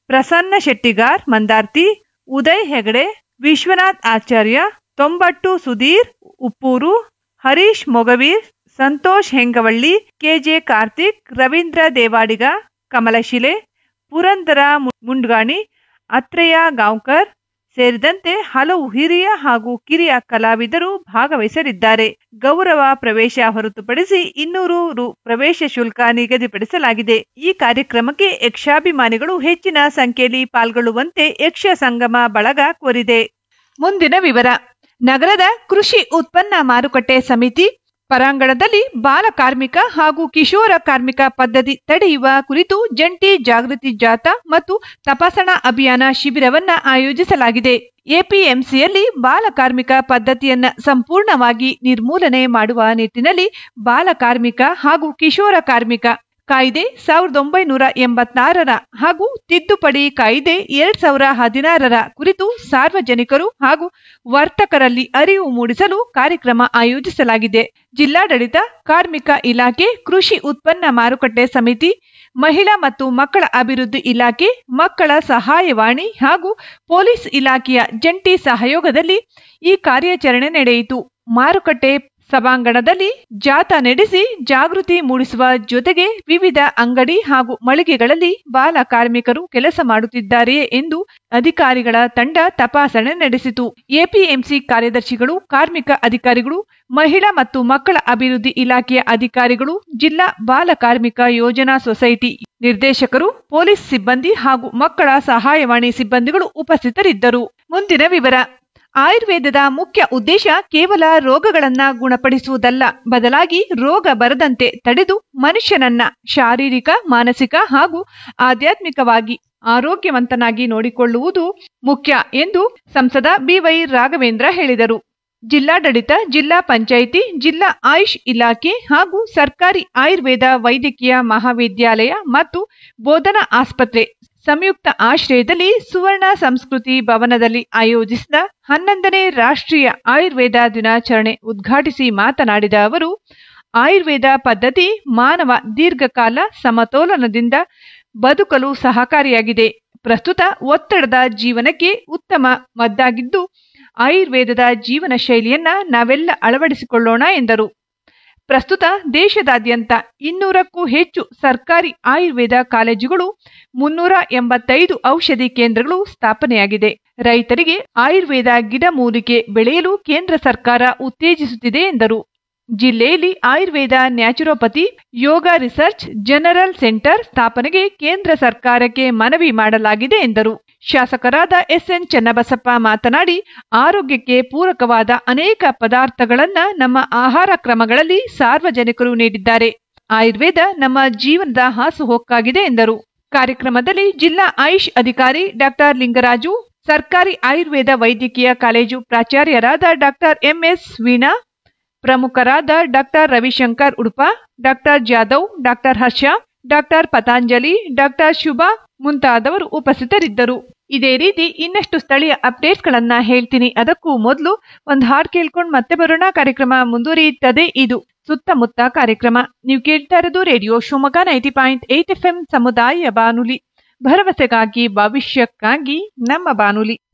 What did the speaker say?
Prasanna Shettigar Mandarthi Uday Hegde Vishwanath Acharya Thombattu Sudheer Uppoor Harish Mogaveer Santhosh Hengavalli K J Karthik Ravindra Devadiga Kamalashile Purandara ಮು- ಮುಂಡ್ಗಾಣಿ ಅತ್ರೇಯ ಗಾಂವ್ಕರ್ ಸೇರಿದಂತೆ ಹಲವು ಹಿರಿಯ ಹಾಗೂ ಕಿರಿಯ ಕಲಾವಿದರು ಭಾಗವಹಿಸಲಿದ್ದಾರೆ ಗೌರವ ಪ್ರವೇಶ ಹೊರತುಪಡಿಸಿ ಇನ್ನೂರು ರು ಪ್ರವೇಶ ಶುಲ್ಕ ನಿಗದಿಪಡಿಸಲಾಗಿದೆ ಈ ಕಾರ್ಯಕ್ರಮಕ್ಕೆ ಯಕ್ಷಾಭಿಮಾನಿಗಳು ಹೆಚ್ಚಿನ ಸಂಖ್ಯೆಯಲ್ಲಿ ಪಾಲ್ಗೊಳ್ಳುವಂತೆ ಯಕ್ಷ ಸಂಗಮ ಬಳಗ ಕೋರಿದೆ ಮುಂದಿನ ವಿವರ ನಗರದ ಕೃಷಿ ಉತ್ಪನ್ನ ಮಾರುಕಟ್ಟೆ ಸಮಿತಿ ಪರಾಂಗಣದಲ್ಲಿ ಬಾಲ ಕಾರ್ಮಿಕ ಹಾಗೂ ಕಿಶೋರ ಕಾರ್ಮಿಕ ಪದ್ಧತಿ ತಡೆಯುವ ಕುರಿತು ಜಂಟಿ ಜಾಗೃತಿ ಜಾಥಾ ಮತ್ತು ತಪಾಸಣಾ ಅಭಿಯಾನ ಶಿಬಿರವನ್ನ ಆಯೋಜಿಸಲಾಗಿದೆ ಎಪಿಎಂಸಿಯಲ್ಲಿ ಬಾಲ ಕಾರ್ಮಿಕ ಪದ್ಧತಿಯನ್ನ ಸಂಪೂರ್ಣವಾಗಿ ನಿರ್ಮೂಲನೆ ಮಾಡುವ ನಿಟ್ಟಿನಲ್ಲಿ ಬಾಲ ಕಾರ್ಮಿಕ ಹಾಗೂ ಕಿಶೋರ ಕಾರ್ಮಿಕ ಕಾಯ್ದೆ ಸಾವಿರದ ಒಂಬೈನೂರ ಎಂಬತ್ತಾರರ ಹಾಗೂ ತಿದ್ದುಪಡಿ ಕಾಯ್ದೆ ಎರಡ್ ಸಾವಿರ ಹದಿನಾರರ ಕುರಿತು ಸಾರ್ವಜನಿಕರು ಹಾಗೂ ವರ್ತಕರಲ್ಲಿ ಅರಿವು ಮೂಡಿಸಲು ಕಾರ್ಯಕ್ರಮ ಆಯೋಜಿಸಲಾಗಿದೆ ಜಿಲ್ಲಾಡಳಿತ ಕಾರ್ಮಿಕ ಇಲಾಖೆ ಕೃಷಿ ಉತ್ಪನ್ನ ಮಾರುಕಟ್ಟೆ ಸಮಿತಿ ಮಹಿಳಾ ಮತ್ತು ಮಕ್ಕಳ ಅಭಿವೃದ್ಧಿ ಇಲಾಖೆ ಮಕ್ಕಳ ಸಹಾಯವಾಣಿ ಹಾಗೂ ಪೊಲೀಸ್ ಇಲಾಖೆಯ ಜಂಟಿ ಸಹಯೋಗದಲ್ಲಿ ಈ ಕಾರ್ಯಾಚರಣೆ ನಡೆಯಿತು ಮಾರುಕಟ್ಟೆ ಸಭಾಂಗಣದಲ್ಲಿ ಜಾಥಾ ನಡೆಸಿ ಜಾಗೃತಿ ಮೂಡಿಸುವ ಜೊತೆಗೆ ವಿವಿಧ ಅಂಗಡಿ ಹಾಗೂ ಮಳಿಗೆಗಳಲ್ಲಿ ಬಾಲ ಕಾರ್ಮಿಕರು ಕೆಲಸ ಮಾಡುತ್ತಿದ್ದಾರೆಯೇ ಎಂದು ಅಧಿಕಾರಿಗಳ ತಂಡ ತಪಾಸಣೆ ನಡೆಸಿತು ಎಪಿಎಂಸಿ ಕಾರ್ಯದರ್ಶಿಗಳು ಕಾರ್ಮಿಕ ಅಧಿಕಾರಿಗಳು ಮಹಿಳಾ ಮತ್ತು ಮಕ್ಕಳ ಅಭಿವೃದ್ಧಿ ಇಲಾಖೆಯ ಅಧಿಕಾರಿಗಳು ಜಿಲ್ಲಾ ಬಾಲ ಕಾರ್ಮಿಕ ಯೋಜನಾ ಸೊಸೈಟಿ ನಿರ್ದೇಶಕರು ಪೊಲೀಸ್ ಸಿಬ್ಬಂದಿ ಹಾಗೂ ಮಕ್ಕಳ ಸಹಾಯವಾಣಿ ಸಿಬ್ಬಂದಿಗಳು ಉಪಸ್ಥಿತರಿದ್ದರು ಮುಂದಿನ ವಿವರ ಆಯುರ್ವೇದದ ಮುಖ್ಯ ಉದ್ದೇಶ ಕೇವಲ ರೋಗಗಳನ್ನ ಗುಣಪಡಿಸುವುದಲ್ಲ ಬದಲಾಗಿ ರೋಗ ಬರದಂತೆ ತಡೆದು ಮನುಷ್ಯನನ್ನ ಶಾರೀರಿಕ ಮಾನಸಿಕ ಹಾಗೂ ಆಧ್ಯಾತ್ಮಿಕವಾಗಿ ಆರೋಗ್ಯವಂತನಾಗಿ ನೋಡಿಕೊಳ್ಳುವುದು ಮುಖ್ಯ ಎಂದು ಸಂಸದ ಬಿವೈ ರಾಘವೇಂದ್ರ ಹೇಳಿದರು ಜಿಲ್ಲಾಡಳಿತ ಜಿಲ್ಲಾ ಪಂಚಾಯಿತಿ ಜಿಲ್ಲಾ ಆಯುಷ್ ಇಲಾಖೆ ಹಾಗೂ ಸರ್ಕಾರಿ ಆಯುರ್ವೇದ ವೈದ್ಯಕೀಯ ಮಹಾವಿದ್ಯಾಲಯ ಮತ್ತು ಬೋಧನಾ ಆಸ್ಪತ್ರೆ ಸಂಯುಕ್ತ ಆಶ್ರಯದಲ್ಲಿ ಸುವರ್ಣ ಸಂಸ್ಕೃತಿ ಭವನದಲ್ಲಿ ಆಯೋಜಿಸಿದ ಹನ್ನೊಂದನೇ ರಾಷ್ಟ್ರೀಯ ಆಯುರ್ವೇದ ದಿನಾಚರಣೆ ಉದ್ಘಾಟಿಸಿ ಮಾತನಾಡಿದ ಅವರು ಆಯುರ್ವೇದ ಪದ್ಧತಿ ಮಾನವ ದೀರ್ಘಕಾಲ ಸಮತೋಲನದಿಂದ ಬದುಕಲು ಸಹಕಾರಿಯಾಗಿದೆ ಪ್ರಸ್ತುತ ಒತ್ತಡದ ಜೀವನಕ್ಕೆ ಉತ್ತಮ ಮದ್ದಾಗಿದ್ದು ಆಯುರ್ವೇದದ ಜೀವನ ಶೈಲಿಯನ್ನ ನಾವೆಲ್ಲ ಅಳವಡಿಸಿಕೊಳ್ಳೋಣ ಎಂದರು ಪ್ರಸ್ತುತ ದೇಶದಾದ್ಯಂತ ಇನ್ನೂರಕ್ಕೂ ಹೆಚ್ಚು ಸರ್ಕಾರಿ ಆಯುರ್ವೇದ ಕಾಲೇಜುಗಳು ಮುನ್ನೂರ ಎಂಬತ್ತೈದು ಔಷಧಿ ಕೇಂದ್ರಗಳು ಸ್ಥಾಪನೆಯಾಗಿದೆ ರೈತರಿಗೆ ಆಯುರ್ವೇದ ಗಿಡಮೂಲಿಕೆ ಬೆಳೆಯಲು ಕೇಂದ್ರ ಸರ್ಕಾರ ಉತ್ತೇಜಿಸುತ್ತಿದೆ ಎಂದರು ಜಿಲ್ಲೆಯಲ್ಲಿ Ayurveda naturopathy yoga research general centre ಸ್ಥಾಪನೆಗೆ ಕೇಂದ್ರ ಸರ್ಕಾರಕ್ಕೆ ಮನವಿ ಮಾಡಲಾಗಿದೆ ಎಂದರು ಶಾಸಕರಾದ ಎಸ್ಎನ್ ಚನ್ನಬಸಪ್ಪ ಮಾತನಾಡಿ ಆರೋಗ್ಯಕ್ಕೆ ಪೂರಕವಾದ ಅನೇಕ ಪದಾರ್ಥಗಳನ್ನ ನಮ್ಮ ಆಹಾರ ಕ್ರಮಗಳಲ್ಲಿ ಸಾರ್ವಜನಿಕರು ನೀಡಿದ್ದಾರೆ ಆಯುರ್ವೇದ ನಮ್ಮ ಜೀವನದ ಹಾಸುಹೊಕ್ಕಾಗಿದೆ ಎಂದರು ಕಾರ್ಯಕ್ರಮದಲ್ಲಿ ಜಿಲ್ಲಾ ಆಯುಷ್ ಅಧಿಕಾರಿ ಡಾಕ್ಟರ್ ಲಿಂಗರಾಜು ಸರ್ಕಾರಿ ಆಯುರ್ವೇದ ವೈದ್ಯಕೀಯ ಕಾಲೇಜು ಪ್ರಾಚಾರ್ಯರಾದ ಡಾಕ್ಟರ್ ಎಂಎಸ್ ವೀಣಾ ಪ್ರಮುಖರಾದ doctor Ravishankar Udupa doctor Jadhav doctor Harsha doctor Patanjali doctor Shubha ಮುಂತಾದವರು ಉಪಸ್ಥಿತರಿದ್ದರು ಇದೇ ರೀತಿ ಇನ್ನಷ್ಟು ಸ್ಥಳೀಯ ಅಪ್ಡೇಟ್ಸ್ಗಳನ್ನ ಹೇಳ್ತೀನಿ ಅದಕ್ಕೂ ಮೊದಲು ಒಂದು ಹಾಡು ಕೇಳ್ಕೊಂಡು ಮತ್ತೆ ಬರೋಣ ಕಾರ್ಯಕ್ರಮ ಮುಂದುವರಿಯುತ್ತದೆ ಇದು ಸುತ್ತಮುತ್ತ ಕಾರ್ಯಕ್ರಮ ನೀವು ಕೇಳ್ತಾ ಇರೋದು radio Shivamogga ninety point eight F M ಸಮುದಾಯ ಬಾನುಲಿ ಭರವಸೆಗಾಗಿ ಭವಿಷ್ಯಕ್ಕಾಗಿ ನಮ್ಮ ಬಾನುಲಿ